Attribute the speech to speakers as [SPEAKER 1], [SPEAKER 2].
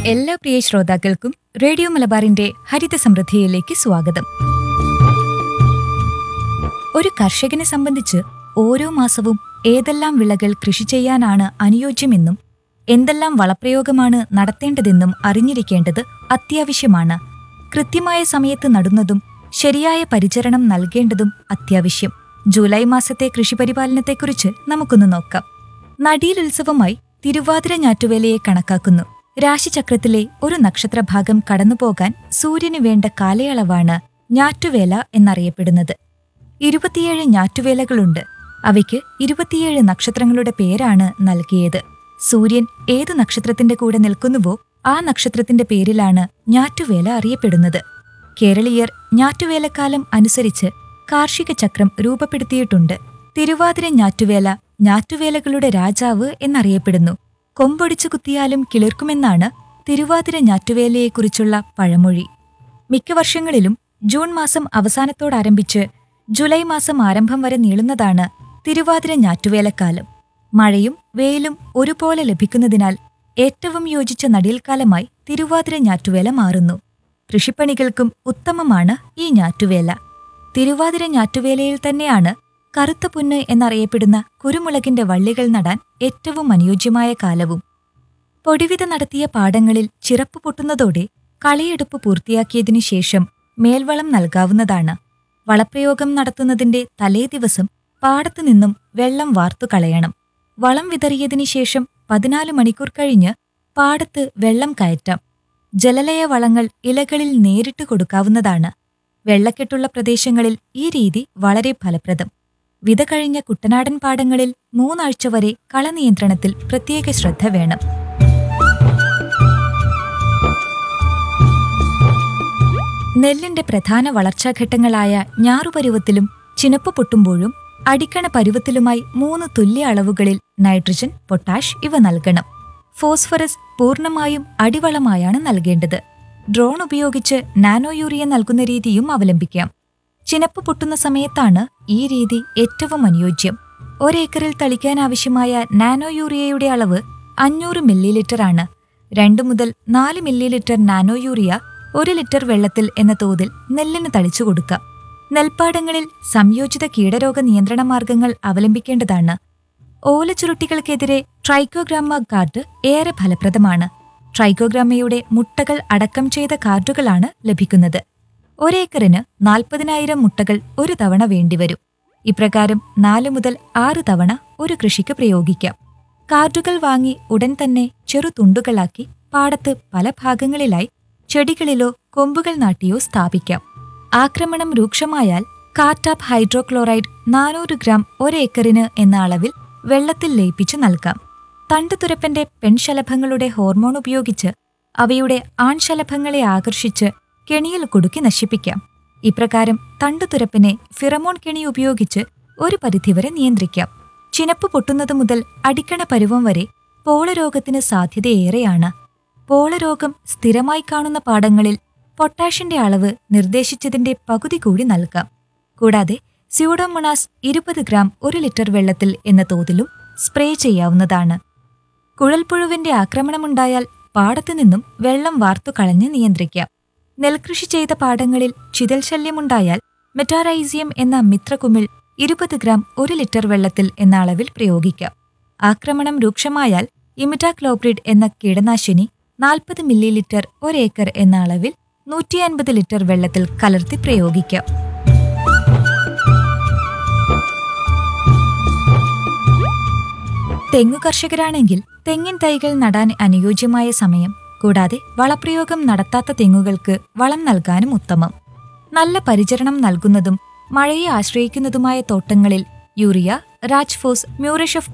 [SPEAKER 1] എല്ലാ പ്രിയ ശ്രോതാക്കൾക്കും റേഡിയോ മലബാറിന്റെ ഹരിത സമൃദ്ധിയിലേക്ക് സ്വാഗതം ഒരു കർഷകനെ സംബന്ധിച്ച് ഓരോ മാസവും ഏതെല്ലാം വിളകൾ കൃഷി ചെയ്യാനാണ് അനുയോജ്യമെന്നും എന്തെല്ലാം വളപ്രയോഗമാണ് നടത്തേണ്ടതെന്നും അറിഞ്ഞിരിക്കേണ്ടത് അത്യാവശ്യമാണ് കൃത്യമായ സമയത്ത് നടുന്നതും ശരിയായ പരിചരണം നൽകേണ്ടതും അത്യാവശ്യം ജൂലൈ മാസത്തെ കൃഷിപരിപാലനത്തെക്കുറിച്ച് നമുക്കൊന്ന് നോക്കാം നടീലുത്സവമായി തിരുവാതിര ഞാറ്റുവേലയെ കണക്കാക്കുന്നു രാശിചക്രത്തിലെ ഒരു നക്ഷത്രഭാഗം കടന്നുപോകാൻ സൂര്യന് വേണ്ട കാലയളവാണ് ഞാറ്റുവേല എന്നറിയപ്പെടുന്നത് ഇരുപത്തിയേഴ് ഞാറ്റുവേലകളുണ്ട് അവയ്ക്ക് ഇരുപത്തിയേഴ് നക്ഷത്രങ്ങളുടെ പേരാണ് നൽകിയത് സൂര്യൻ ഏതു നക്ഷത്രത്തിന്റെ കൂടെ നിൽക്കുന്നുവോ ആ നക്ഷത്രത്തിന്റെ പേരിലാണ് ഞാറ്റുവേല അറിയപ്പെടുന്നത് കേരളീയർ ഞാറ്റുവേലക്കാലം അനുസരിച്ച് കാർഷിക ചക്രം രൂപപ്പെടുത്തിയിട്ടുണ്ട് തിരുവാതിര ഞാറ്റുവേല ഞാറ്റുവേലകളുടെ രാജാവ് എന്നറിയപ്പെടുന്നു കൊമ്പൊടിച്ചു കുത്തിയാലും കിളിർക്കുമെന്നാണ് തിരുവാതിര ഞാറ്റുവേലയെക്കുറിച്ചുള്ള പഴമൊഴി മിക്ക വർഷങ്ങളിലും ജൂൺ മാസം അവസാനത്തോടാരംഭിച്ച് ജൂലൈ മാസം ആരംഭം വരെ നീളുന്നതാണ് തിരുവാതിര ഞാറ്റുവേലക്കാലം മഴയും വെയിലും ഒരുപോലെ ലഭിക്കുന്നതിനാൽ ഏറ്റവും യോജിച്ച നടീൽക്കാലമായി തിരുവാതിര ഞാറ്റുവേല മാറുന്നു കൃഷിപ്പണികൾക്കും ഉത്തമമാണ് ഈ ഞാറ്റുവേല തിരുവാതിര ഞാറ്റുവേലയിൽ തന്നെയാണ് കറുത്ത പുല്ല് എന്നറിയപ്പെടുന്ന കുരുമുളകിന്റെ വള്ളികൾ നടാൻ ഏറ്റവും അനുയോജ്യമായ കാലവും പൊടിവിത നടത്തിയ പാടങ്ങളിൽ ചിറപ്പ് പൊട്ടുന്നതോടെ കളയെടുപ്പ് പൂർത്തിയാക്കിയതിനു ശേഷം മേൽവളം നൽകാവുന്നതാണ് വളപ്രയോഗം നടത്തുന്നതിന്റെ തലേദിവസം പാടത്തു നിന്നും വെള്ളം വാർത്തു കളയണം വളം വിതറിയതിനു ശേഷം പതിനാല് മണിക്കൂർ കഴിഞ്ഞ് പാടത്ത് വെള്ളം കയറ്റാം ജലലയ വളങ്ങൾ ഇലകളിൽ നേരിട്ട് കൊടുക്കാവുന്നതാണ് വെള്ളക്കെട്ടുള്ള പ്രദേശങ്ങളിൽ ഈ രീതി വളരെ ഫലപ്രദം വിത കഴിഞ്ഞ കുട്ടനാടൻ പാടങ്ങളിൽ മൂന്നാഴ്ച വരെ കളനിയന്ത്രണത്തിൽ പ്രത്യേക ശ്രദ്ധ വേണം നെല്ലിന്റെ പ്രധാന വളർച്ചാഘട്ടങ്ങളായ ഞാറുപരുവത്തിലും ചിനപ്പ് പൊട്ടുമ്പോഴും അടിക്കണ പരുവത്തിലുമായി മൂന്ന് തുല്യ അളവുകളിൽ നൈട്രജൻ പൊട്ടാഷ് ഇവ നൽകണം ഫോസ്ഫറസ് പൂർണ്ണമായും അടിവളമായാണ് നൽകേണ്ടത് ഡ്രോൺ ഉപയോഗിച്ച് നാനോ യൂറിയ നൽകുന്ന രീതിയും അവലംബിക്കാം ചിനപ്പ് പൊട്ടുന്ന സമയത്താണ് ഈ രീതി ഏറ്റവും അനുയോജ്യം ഒരേക്കറിൽ തളിക്കാനാവശ്യമായ നാനോ യൂറിയയുടെ അളവ് അഞ്ഞൂറ് മില്ലി ലിറ്റർ ആണ് രണ്ടു മുതൽ നാല് മില്ലി ലിറ്റർ നാനോ യൂറിയ ഒരു ലിറ്റർ വെള്ളത്തിൽ എന്ന തോതിൽ നെല്ലിന് തളിച്ചു കൊടുക്കാം നെൽപ്പാടങ്ങളിൽ സംയോജിത കീടരോഗ നിയന്ത്രണ മാർഗങ്ങൾ അവലംബിക്കേണ്ടതാണ് ഓലച്ചുരുട്ടികൾക്കെതിരെ ട്രൈക്കോഗ്രാമ കാർഡ് ഏറെ ഫലപ്രദമാണ് ട്രൈക്കോഗ്രാമയുടെ മുട്ടകൾ അടക്കം ചെയ്ത കാർഡുകളാണ് ലഭിക്കുന്നത് ഒരേക്കറിന് നാൽപ്പതിനായിരം മുട്ടകൾ ഒരു തവണ വേണ്ടിവരും ഇപ്രകാരം നാല് മുതൽ ആറ് തവണ ഒരു കൃഷിക്ക് പ്രയോഗിക്കാം കാർഡുകൾ വാങ്ങി ഉടൻ തന്നെ ചെറു തുണ്ടുകളാക്കി പാടത്ത് പല ഭാഗങ്ങളിലായി ചെടികളിലോ കൊമ്പുകൾ നാട്ടിയോ സ്ഥാപിക്കാം ആക്രമണം രൂക്ഷമായാൽ കാറ്റാപ്പ് ഹൈഡ്രോക്ലോറൈഡ് നാനൂറ് ഗ്രാം ഒരേക്കറിന് എന്ന അളവിൽ വെള്ളത്തിൽ ലയിപ്പിച്ചു നൽകാം തണ്ടുതുരപ്പന്റെ പെൺശലഭങ്ങളുടെ ഹോർമോൺ ഉപയോഗിച്ച് അവയുടെ ആൺശലഭങ്ങളെ ആകർഷിച്ച് കെണിയിൽ കുടുക്കി നശിപ്പിക്കാം ഇപ്രകാരം തണ്ടുതുരപ്പിനെ ഫിറമോൺ കെണി ഉപയോഗിച്ച് ഒരു പരിധിവരെ നിയന്ത്രിക്കാം ചിനപ്പ് പൊട്ടുന്നത് മുതൽ അടിക്കണ പരുവം വരെ പോളരോഗത്തിന് സാധ്യതയേറെയാണ് പോളരോഗം സ്ഥിരമായി കാണുന്ന പാടങ്ങളിൽ പൊട്ടാഷിന്റെ അളവ് നിർദ്ദേശിച്ചതിന്റെ പകുതി കൂടി നൽകാം കൂടാതെ സ്യൂഡോമൊണാസ് ഇരുപത് ഗ്രാം ഒരു ലിറ്റർ വെള്ളത്തിൽ എന്ന തോതിലും സ്പ്രേ ചെയ്യാവുന്നതാണ് കുഴൽപ്പുഴുവിന്റെ ആക്രമണമുണ്ടായാൽ പാടത്തു നിന്നും വെള്ളം വാർത്തു കളഞ്ഞ് നിയന്ത്രിക്കാം നെൽകൃഷി ചെയ്ത പാടങ്ങളിൽ ചിതൽ ശല്യമുണ്ടായാൽ മെറ്റാറൈസിയം എന്ന മിത്രകുമിൾ ഇരുപത് ഗ്രാം ഒരു ലിറ്റർ വെള്ളത്തിൽ എന്ന അളവിൽ പ്രയോഗിക്കാം ആക്രമണം രൂക്ഷമായാൽ ഇമിറ്റാക്ലോപ്രിഡ് എന്ന കീടനാശിനി നാൽപ്പത് മില്ലി ലിറ്റർ ഒരേക്കർ എന്ന അളവിൽ നൂറ്റി അൻപത് ലിറ്റർ വെള്ളത്തിൽ കലർത്തി പ്രയോഗിക്കാം തെങ്ങു കർഷകരാണെങ്കിൽ തെങ്ങിൻ തൈകൾ നടാൻ അനുയോജ്യമായ സമയം കൂടാതെ വളപ്രയോഗം നടത്താത്ത തെങ്ങുകൾക്ക് വളം നൽകാനും ഉത്തമം നല്ല പരിചരണം നൽകുന്നതും മഴയെ ആശ്രയിക്കുന്നതുമായ തോട്ടങ്ങളിൽ യൂറിയ രാജ്ഫോസ് മ്യൂറിഷ് ഓഫ്